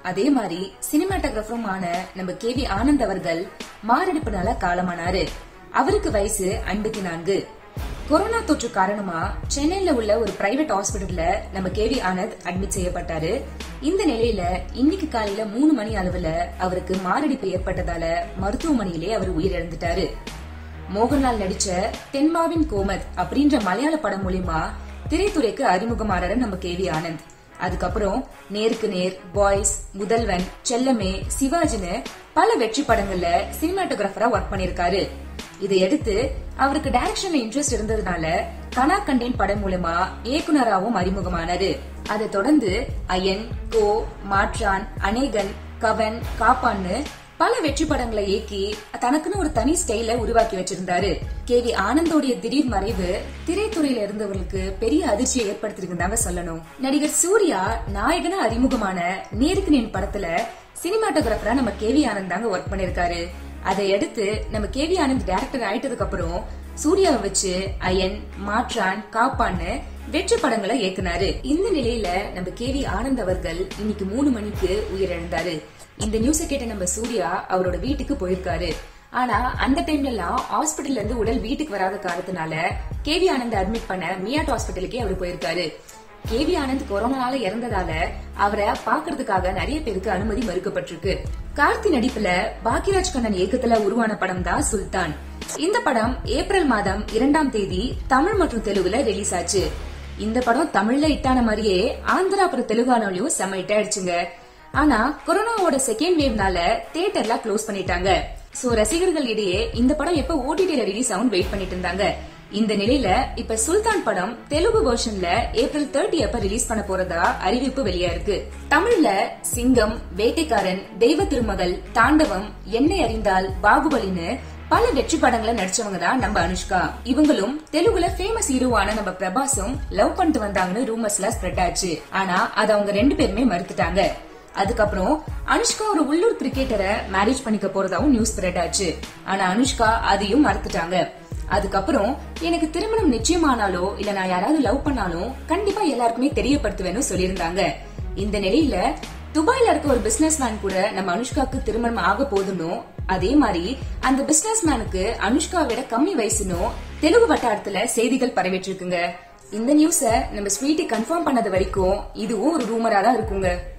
அதே மாதிரி சினிமாட்டோகிராஃபருமான நம்ம கே வி ஆனந்த் அவர்கள் மாரடைப்புனால காலமானாரு அவருக்கு வயசு ஐம்பத்தி நான்கு கொரோனா தொற்று காரணமா சென்னையில உள்ள ஒரு பிரைவேட் ஹாஸ்பிடல்ல நம்ம கே வி ஆனந்த் அட்மிட் செய்யப்பட்டாரு இந்த நிலையில இன்னைக்கு காலையில மூணு மணி அளவுல அவருக்கு மாரடைப்பு ஏற்பட்டதால மருத்துவமனையிலே அவர் உயிரிழந்துட்டாரு மோகன்லால் நடிச்ச தென்மாவின் கோமத் அப்படின்ற மலையாள படம் மூலியமா திரைத்துறைக்கு அறிமுகமானாரு நம்ம கே வி ஆனந்த் அதுக்கப்புறம் நேருக்கு நேர் பாய்ஸ் முதல்வன் செல்லமே சிவாஜின்னு பல வெற்றி படங்கள்ல சினிமாட்டோகிராஃபரா ஒர்க் பண்ணிருக்காரு இதை அடுத்து அவருக்கு டைரக்ஷன்ல இன்ட்ரெஸ்ட் இருந்ததுனால கனா கண்டேன் படம் மூலமா இயக்குனராகவும் அறிமுகமானாரு அதை தொடர்ந்து அயன் கோ மாற்றான் அநேகன் கவன் காப்பான்னு பல வெற்றி படங்களை இயக்கி தனக்குன்னு ஒரு தனி ஸ்டைல உருவாக்கி வச்சிருந்தாரு கே வி ஆனந்தோடைய திடீர் மறைவு திரைத்துறையில இருந்தவர்களுக்கு பெரிய அதிர்ச்சியை ஏற்படுத்திருக்குதாங்க சொல்லணும் நடிகர் சூர்யா நாயகனா அறிமுகமான நேருக்கு நேன் படத்துல சினிமாட்டோகிராஃபரா நம்ம கே வி ஆனந்த் தாங்க ஒர்க் பண்ணிருக்காரு அதை அடுத்து நம்ம கே வி ஆனந்த் டைரக்டர் ஆயிட்டதுக்கு அப்புறம் சூர்யாவை வச்சு அயன் மாற்றான் காப்பான்னு வெற்றி படங்களை இயக்குனாரு இந்த நிலையில நம்ம கே வி ஆனந்த் அவர்கள் இன்னைக்கு மூணு மணிக்கு உயிரிழந்தாரு இந்த நியூஸை கேட்ட நம்ம சூர்யா அவரோட வீட்டுக்கு போயிருக்காரு ஆனா அந்த டைம்ல எல்லாம் ஹாஸ்பிட்டல்ல இருந்து உடல் வீட்டுக்கு வராத காரணத்தினால கே வி ஆனந்த் அட்மிட் பண்ண மியாட் ஹாஸ்பிட்டலுக்கே அவர் போயிருக்காரு கே வி ஆனந்த் கொரோனால இறந்ததால அவரை பாக்குறதுக்காக நிறைய பேருக்கு அனுமதி மறுக்கப்பட்டிருக்கு கார்த்தி நடிப்புல பாக்கியராஜ் கண்ணன் இயக்கத்துல உருவான படம் தான் சுல்தான் இந்த படம் ஏப்ரல் மாதம் இரண்டாம் தேதி தமிழ் மற்றும் தெலுங்குல ரிலீஸ் ஆச்சு இந்த படம் தமிழ்ல இட்டான மாதிரியே ஆந்திரா அப்புறம் தெலுங்கானாலையும் செம்ம ஹிட் ஆயிடுச்சுங்க ஆனா கொரோனாவோட செகண்ட் வேவ்னால தியேட்டர்லாம் க்ளோஸ் பண்ணிட்டாங்க சோ ரசிகர்கள் இடையே இந்த படம் எப்ப ஓடிடில ரிலீஸ் ஆகும் வெயிட் பண்ணிட்டு இருந்தாங்க இந்த நிலையில இப்ப சுல்தான் படம் தெலுங்கு வெர்ஷன்ல ஏப்ரல் தேர்ட்டி அப்ப ரிலீஸ் பண்ண போறதா அறிவிப்பு வெளியா இருக்கு தமிழ்ல சிங்கம் வேட்டைக்காரன் தெய்வ திருமகள் தாண்டவம் என்னை அறிந்தால் பாகுபலின்னு பல வெற்றி படங்களை நடிச்சவங்க தான் நம்ம அனுஷ்கா இவங்களும் தெலுங்குல ஃபேமஸ் ஹீரோவான நம்ம பிரபாஸும் லவ் பண்ணிட்டு வந்தாங்கன்னு ரூமர்ஸ்ல ஸ்ப்ரெட் ஆச்சு ஆனா அது அவங்க ரெண்டு பேருமே மறுத்துட்டாங்க அதுக்கப்புறம் அனுஷ்கா ஒரு உள்ளூர் கிரிக்கெட்டரை மேரேஜ் பண்ணிக்க போறதாவும் நியூஸ் ஸ்ப்ரெட் ஆச்சு ஆனா அனுஷ்கா அதையும் மறுத்துட்டாங்க அதுக்கப்புறம் எனக்கு திருமணம் நிச்சயமானாலோ இல்ல நான் யாராவது லவ் பண்ணாலும் கண்டிப்பா எல்லாருக்குமே தெரியப்படுத்துவேன்னு சொல்லியிருந்தாங்க இந்த நிலையில துபாயில இருக்க ஒரு பிசினஸ் மேன் கூட நம்ம அனுஷ்காக்கு திருமணம் ஆக போதுனும் அதே மாதிரி அந்த பிசினஸ் மேனுக்கு அனுஷ்கா விட கம்மி வயசுனும் தெலுங்கு வட்டாரத்துல செய்திகள் பரவிட்டு இருக்குங்க இந்த நியூஸ நம்ம ஸ்வீட்டி கன்ஃபார்ம் பண்ணது வரைக்கும் இதுவும் ஒரு ரூமரா தான் இருக்குங்க